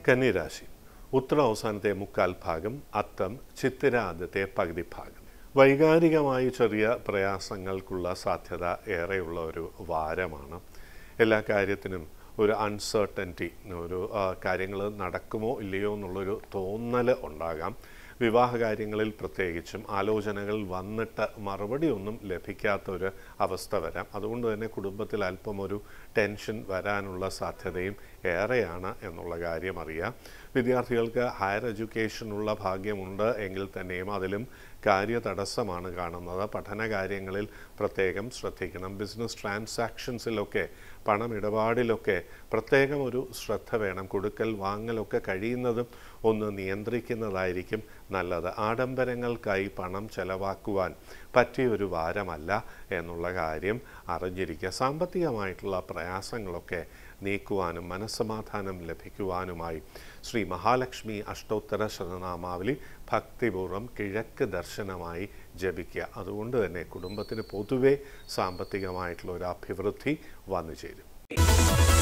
കന്നിരാശി ഉത്തര അവസാനത്തെ മുക്കാൽ ഭാഗം അത്തം ചിത്തിര ആദ്യത്തെ പകുതി ഭാഗം വൈകാരികമായി ചെറിയ പ്രയാസങ്ങൾക്കുള്ള സാധ്യത ഏറെയുള്ള ഒരു വാരമാണ് എല്ലാ കാര്യത്തിനും ഒരു അൺസർട്ടൻറ്റി ഒരു കാര്യങ്ങൾ നടക്കുമോ ഇല്ലയോ എന്നുള്ളൊരു തോന്നൽ ഉണ്ടാകാം വിവാഹ കാര്യങ്ങളിൽ പ്രത്യേകിച്ചും ആലോചനകൾ വന്നിട്ട് മറുപടി ഒന്നും ലഭിക്കാത്ത ഒരു അവസ്ഥ വരാം അതുകൊണ്ട് തന്നെ കുടുംബത്തിൽ അല്പം ഒരു ടെൻഷൻ വരാനുള്ള സാധ്യതയും ഏറെയാണ് എന്നുള്ള കാര്യം അറിയാം വിദ്യാർത്ഥികൾക്ക് ഹയർ എഡ്യൂക്കേഷനുള്ള ഭാഗ്യമുണ്ട് എങ്കിൽ തന്നെയും അതിലും കാര്യതടസ്സമാണ് കാണുന്നത് പഠന കാര്യങ്ങളിൽ പ്രത്യേകം ശ്രദ്ധിക്കണം ബിസിനസ് ട്രാൻസാക്ഷൻസിലൊക്കെ പണമിടപാടിലൊക്കെ പ്രത്യേകം ഒരു ശ്രദ്ധ വേണം കൊടുക്കൽ വാങ്ങലൊക്കെ കഴിയുന്നതും ഒന്ന് നിയന്ത്രിക്കുന്നതായിരിക്കും നല്ലത് ആഡംബരങ്ങൾക്കായി പണം ചെലവാക്കുവാൻ പറ്റിയ ഒരു വാരമല്ല എന്നുള്ള കാര്യം അറിഞ്ഞിരിക്കുക സാമ്പത്തികമായിട്ടുള്ള പ്രയാസങ്ങളൊക്കെ നീക്കുവാനും മനസ്സമാധാനം ലഭിക്കുവാനുമായി ശ്രീ മഹാലക്ഷ്മി അഷ്ടോത്തര ശതനാമാവലി ഭക്തിപൂർവ്വം കിഴക്ക് ദർശനമായി ജപിക്കുക അതുകൊണ്ട് തന്നെ കുടുംബത്തിന് പൊതുവെ സാമ്പത്തികമായിട്ടുള്ള ഒരു അഭിവൃദ്ധി വന്നു ചേരും